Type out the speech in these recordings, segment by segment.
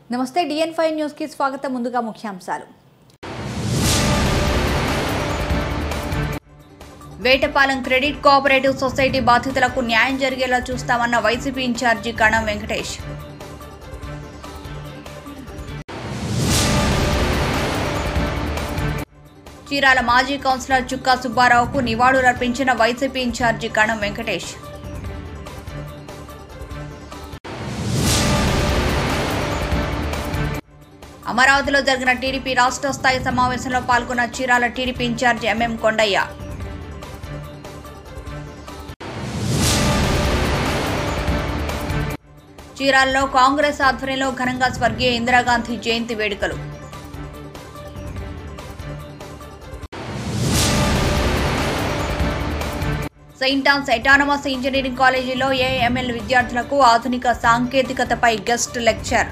నమస్తే డిఎన్ five news కి స్వాగతం ముందుగా ముఖ్యాంశాలు వేటపాలెం క్రెడిట్ కోఆపరేటివ్ సొసైటీ బాధితులకు న్యాయం జరిగేలా చూస్తామన్న వైసీపీ ఇన్ఛార్జి కణం వెంకటేష్ చీరాల మాజీ కౌన్సిలర్ చుక్కా సుబ్బారావుకు నివాళులర్పించిన వైసీపీ ఇన్ఛార్జి కణం వెంకటేష్ అమరావతిలో జరిగిన టీడీపీ రాష్ట్ర స్థాయి సమావేశంలో పాల్గొన్న Chirala TDP incharge MM Kondaiah చీరాలలో Congress ఆధ్వర్యంలో ఘనంగా స్వర్గీయ ఇందిరాగాంధీ జయంతి వేడుకలు సెయింట్ ఆన్స్ ఎటానమస్ ఇంజనీరింగ్ కాలేజీలో ఏఎంఎల్ విద్యార్థులకు ఆధునిక సాంకేతికతపై గెస్ట్ లెక్చర్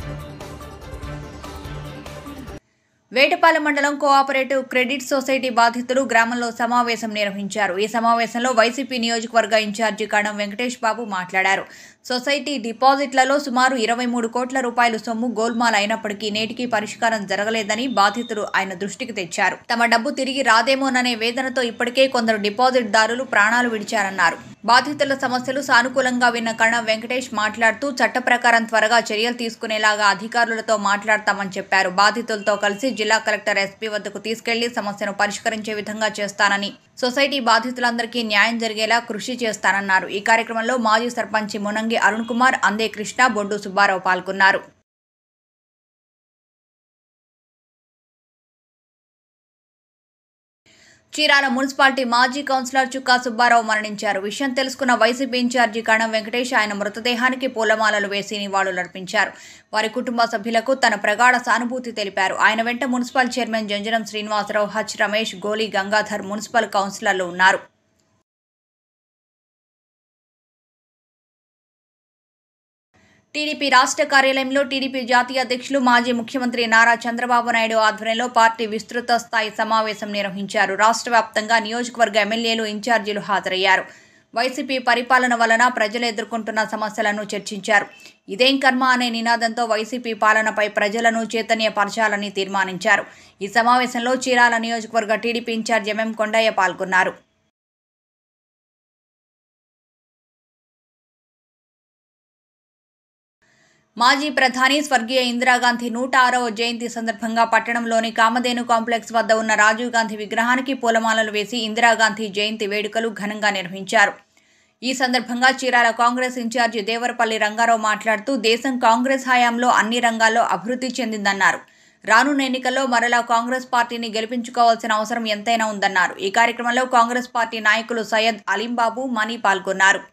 వేటపాలెం మండలం కోఆపరేటివ్ క్రెడిట్ సొసైటీ బాధితులు గ్రామంలో సమావేశం నిర్వహించారు ఈ సమావేశంలో వైసీపీ నియోజకవర్గ ఇన్ఛార్జి కణం వెంకటేష్ బాబు మాట్లాడారు సొసైటీ డిపాజిట్లలో సుమారు ఇరవై మూడు కోట్ల రూపాయలు సొమ్ము గోల్మాల్ అయినప్పటికీ నేటికి పరిష్కారం జరగలేదని బాధితులు ఆయన దృష్టికి తెచ్చారు తమ డబ్బు తిరిగి రాదేమోననే వేదనతో ఇప్పటికే కొందరు డిపాజిట్దారులు ప్రాణాలు విడిచారన్నారు బాధితుల సమస్యలు సానుకూలంగా విన్న కణం వెంకటేష్ మాట్లాడుతూ చట్ట ప్రకారం త్వరగా చర్యలు తీసుకునేలాగా అధికారులతో మాట్లాడతామని చెప్పారు బాధితులతో కలిసి జిల్లా కలెక్టర్ ఎస్పీ వద్దకు తీసుకెళ్లి సమస్యను పరిష్కరించే విధంగా చేస్తానని సొసైటీ బాధితులందరికీ న్యాయం జరిగేలా కృషి చేస్తానన్నారు ఈ కార్యక్రమంలో మాజీ సర్పంచి మునంగి అరుణ్ కుమార్ అందే కృష్ణ బొడ్డు సుబ్బారావు పాల్గొన్నారు చీరాల మున్సిపాలిటీ మాజీ కౌన్సిలర్ చుక్కా సుబ్బారావు మరణించారు విషయం తెలుసుకున్న వైసీపీ ఇన్ఛార్జి కణం వెంకటేష్ ఆయన మృతదేహానికి పూలమాలలు వేసి నివాళులర్పించారు వారి కుటుంబ సభ్యులకు తన ప్రగాఢ సానుభూతి తెలిపారు ఆయన వెంట మున్సిపల్ చైర్మన్ జంజనం శ్రీనివాసరావు హచ్ రమేష్ గోలి గంగాధర్ మున్సిపల్ కౌన్సిలర్లు ఉన్నారు టీడీపీ రాష్ట్ర కార్యాలయంలో టీడీపీ జాతీయ అధ్యక్షులు మాజీ ముఖ్యమంత్రి నారా చంద్రబాబు నాయుడు ఆధ్వర్యంలో పార్టీ విస్తృత స్థాయి సమావేశం నిర్వహించారు రాష్ట్ర వ్యాప్తంగా నియోజకవర్గ ఎమ్మెల్యేలు ఇన్ఛార్జీలు హాజరయ్యారు వైసీపీ పరిపాలన వలన ప్రజలు ఎదుర్కొంటున్న సమస్యలను చర్చించారు ఇదేం కర్మ అనే నినాదంతో వైసీపీ పాలనపై ప్రజలను చైతన్యపరచాలని తీర్మానించారు ఈ సమావేశంలో చీరాల నియోజకవర్గ టీడీపీ ఇన్ఛార్జ్ ఎంఎం కొండయ్య పాల్గొన్నారు మాజీ ప్రధాని స్వర్గీయ ఇందిరాగాంధీ నూట ఆరవ జయంతి సందర్భంగా పట్టణంలోని కామధేను కాంప్లెక్స్ వద్ద ఉన్న రాజీవ్ గాంధీ విగ్రహానికి పూలమాలలు వేసి ఇందిరాగాంధీ జయంతి వేడుకలు ఘనంగా నిర్వహించారు ఈ సందర్భంగా చీరాల కాంగ్రెస్ ఇన్ఛార్జి దేవరపల్లి రంగారావు మాట్లాడుతూ దేశం కాంగ్రెస్ హయాంలో అన్ని రంగాల్లో అభివృద్ధి చెందిందన్నారు రానున్న ఎన్నికల్లో మరలా కాంగ్రెస్ పార్టీని గెలిపించుకోవాల్సిన అవసరం ఎంతైనా ఉందన్నారు ఈ కార్యక్రమంలో కాంగ్రెస్ పార్టీ నాయకులు సయ్యద్ అలీంబాబు మనీ పాల్గొన్నారు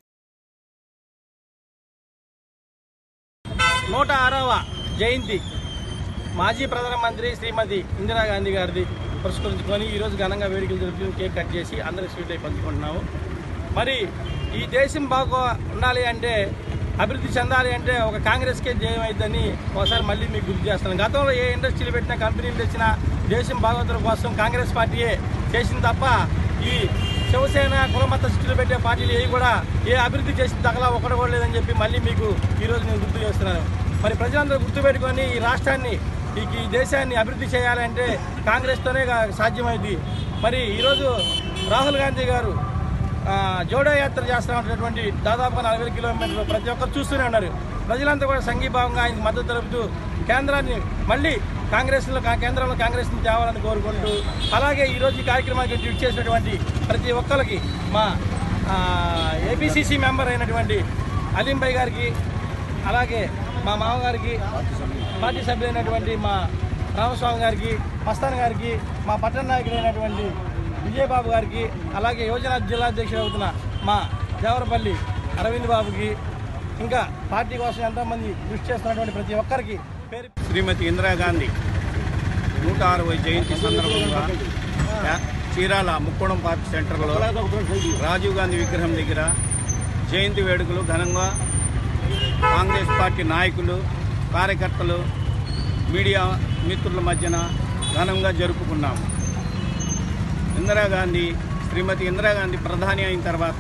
నూట ఆరవ జయంతి మాజీ ప్రధానమంత్రి శ్రీమతి ఇందిరాగాంధీ గారిది పురస్కరించుకొని ఈరోజు ఘనంగా వేడుకలు జరుపుకుని కేక్ కట్ చేసి అందరి స్వీట్ అయి పంచుకుంటున్నాము మరి ఈ దేశం బాగా ఉండాలి అంటే అభివృద్ధి చెందాలి అంటే ఒక కాంగ్రెస్కే జయం అయిద్దని ఒకసారి మళ్ళీ మీకు గుర్తు చేస్తాను గతంలో ఏ ఇండస్ట్రీలు పెట్టినా కంపెనీలు తెచ్చినా దేశం బాగోతుల కోసం కాంగ్రెస్ పార్టీయే చేసింది తప్ప ఈ శివసేన కులమత సృష్టిలో పెట్టే పార్టీలు ఏవి కూడా ఏ అభివృద్ధి చేసిన తగలా ఒకటి కూడా లేదని చెప్పి మళ్ళీ మీకు ఈరోజు నేను గుర్తు చేస్తున్నాను మరి ప్రజలందరూ గుర్తుపెట్టుకొని ఈ రాష్ట్రాన్ని ఈ ఈ దేశాన్ని అభివృద్ధి చేయాలంటే కాంగ్రెస్తోనే గా- సాధ్యమైంది మరి ఈరోజు రాహుల్ గాంధీ గారు ఆ, జోడో యాత్ర చేస్తున్నటువంటి దాదాపుగా నలభై వేల కిలోమీటర్లు ప్రతి ఒక్కరు చూస్తూనే ఉన్నారు ప్రజలంతా కూడా సంఘీభావంగా ఆయనకు మద్దతు తెలుపుతూ కేంద్రాన్ని మళ్ళీ కాంగ్రెస్లో కా- కేంద్రంలో కాంగ్రెస్ని తేవాలని కోరుకుంటూ అలాగే ఈరోజు ఈ కార్యక్రమానికి ట్వీట్ చేసినటువంటి ప్రతి ఒక్కరికి మా ఏపీసీసీ మెంబర్ అయినటువంటి అలీం భాయ్ గారికి అలాగే మా మామగారికి పార్టీ సభ్యులైనటువంటి మా రామస్వామి గారికి మస్తాన్ గారికి మా పట్టణ నాయకుడైనటువంటి విజయబాబు గారికి అలాగే యువజన జిల్లా అధ్యక్షుడు అవుతున్న మా దేవరపల్లి అరవింద్ బాబుకి ఇంకా పార్టీ కోసం ఎంతోమంది కృషి చేస్తున్నటువంటి ప్రతి ఒక్కరికి పేరు శ్రీమతి ఇందిరాగాంధీ నూట అరవై జయంతి సందర్భంగా యా- చీరాల ముక్కోణం పార్క్ సెంటర్లో రాజీవ్ గాంధీ విగ్రహం దగ్గర జయంతి వేడుకలు ఘనంగా కాంగ్రెస్ పార్టీ నాయకులు కార్యకర్తలు మీడియా మిత్రుల మధ్యన ఘనంగా జరుపుకున్నాము ఇందిరాగాంధీ శ్రీమతి ఇందిరాగాంధీ ప్రధాని అయిన తర్వాత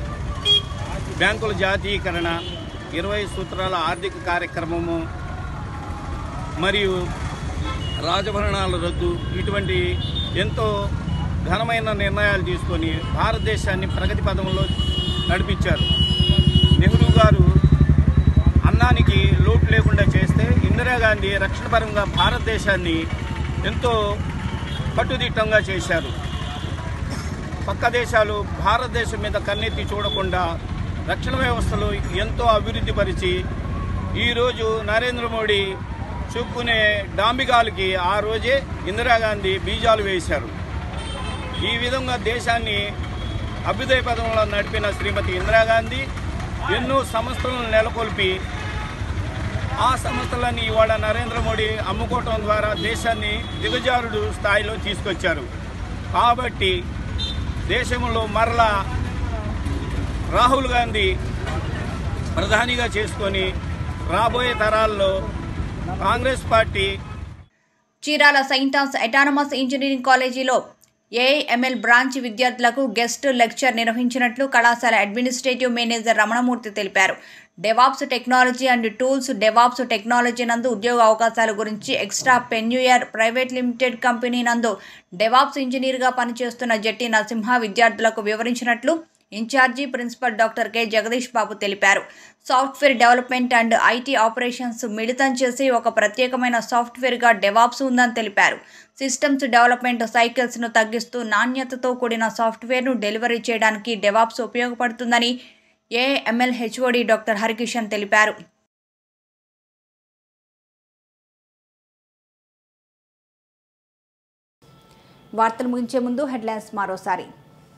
బ్యాంకుల జాతీయకరణ ఇరవై సూత్రాల ఆర్థిక కార్యక్రమము మరియు రాజభరణాల రద్దు ఇటువంటి ఎంతో ఘనమైన నిర్ణయాలు తీసుకొని భారతదేశాన్ని ప్రగతి పదంలో నడిపించారు నెహ్రూ గారు అన్నానికి లోటు లేకుండా చేస్తే ఇందిరాగాంధీ రక్షణపరంగా భారతదేశాన్ని ఎంతో కట్టుదిట్టంగా చేశారు పక్క దేశాలు భారతదేశం మీద కన్నెత్తి చూడకుండా రక్షణ వ్యవస్థలు ఎంతో అభివృద్ధి పరిచి ఈరోజు నరేంద్ర మోడీ చెప్పుకునే డాంబిగాలకి ఆ రోజే ఇందిరాగాంధీ బీజాలు వేశారు ఈ విధంగా దేశాన్ని అభ్యుదయ పదంలో నడిపిన శ్రీమతి ఇందిరాగాంధీ ఎన్నో సంస్థలను నెలకొల్పి ఆ సంస్థలన్నీ ఇవాళ నరేంద్ర మోడీ అమ్ముకోవటం ద్వారా దేశాన్ని దిగజారుడు స్థాయిలో తీసుకొచ్చారు కాబట్టి దేశంలో మరలా రాహుల్ గాంధీ ప్రధానిగా చేసుకొని రాబోయే తరాల్లో Congress party Chirala saint Ann's autonomous engineering కాలేజీలో ఏఐఎంఎల్ బ్రాంచ్ విద్యార్థులకు గెస్ట్ లెక్చర్ నిర్వహించినట్లు కళాశాల అడ్మినిస్ట్రేటివ్ మేనేజర్ రమణమూర్తి తెలిపారు devops technology and tools devops technology నందు ఉద్యోగ అవకాశాల గురించి extrapreneur private limited company నందు డెవాప్స్ ఇంజనీర్గా పనిచేస్తున్న జట్టి నరసింహ విద్యార్థులకు వివరించినట్లు incharge principal doctor K Jagadish Babu తెలిపారు software development and IT operations మిళితం చేసి ఒక ప్రత్యేకమైన సాఫ్ట్వేర్గా డెవాప్స్ ఉందని తెలిపారు సిస్టమ్స్ డెవలప్మెంట్ సైకిల్స్ను తగ్గిస్తూ నాణ్యతతో కూడిన సాఫ్ట్వేర్ను డెలివరీ చేయడానికి డెవాప్స్ ఉపయోగపడుతుందని ఏఎంఎల్ హెచ్ఓడి డాక్టర్ హరికిషన్ తెలిపారు వార్తలు ముగించే ముందు హెడ్లైన్స్ మరోసారి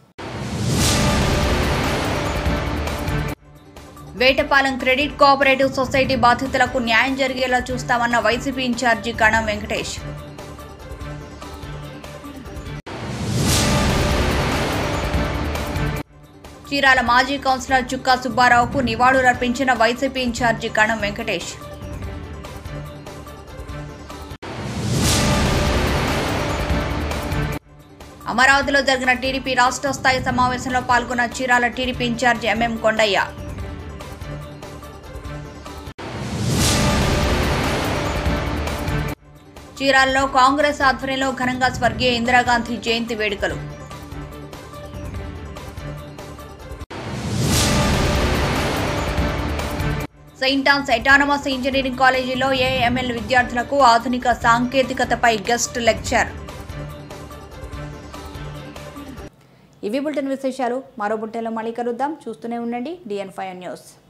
వేటపాలెం క్రెడిట్ కోఆపరేటివ్ సొసైటీ బాధితులకు న్యాయం జరిగేలా చూస్తామన్న వైసీపీ ఇన్ఛార్జి కణం వెంకటేష్ చీరాల మాజీ కౌన్సిలర్ చుక్కా సుబ్బారావుకు నివాళులర్పించిన వైసీపీ ఇన్ఛార్జి కణం వెంకటేష్ అమరావతిలో జరిగిన టీడీపీ రాష్ట్ర స్థాయి సమావేశంలో పాల్గొన్న Chirala TDP incharge MM Kondaiah చీరాలలో Congress ఆధ్వర్యంలో ఘనంగా స్వర్గీయ ఇందిరాగాంధీ జయంతి వేడుకలు సెయింట్ ఆన్స్ ఎటానమస్ ఇంజనీరింగ్ కాలేజీలో ఏఎంఎల్ విద్యార్థులకు ఆధునిక సాంకేతికతపై గెస్ట్ లెక్చర్ ఇవి బులెటిన్ విశేషాలు మరో బులెటిన్లో మళ్ళీ కలుద్దాం చూస్తూనే ఉండండి డిఎన్ ఫైవ్ న్యూస్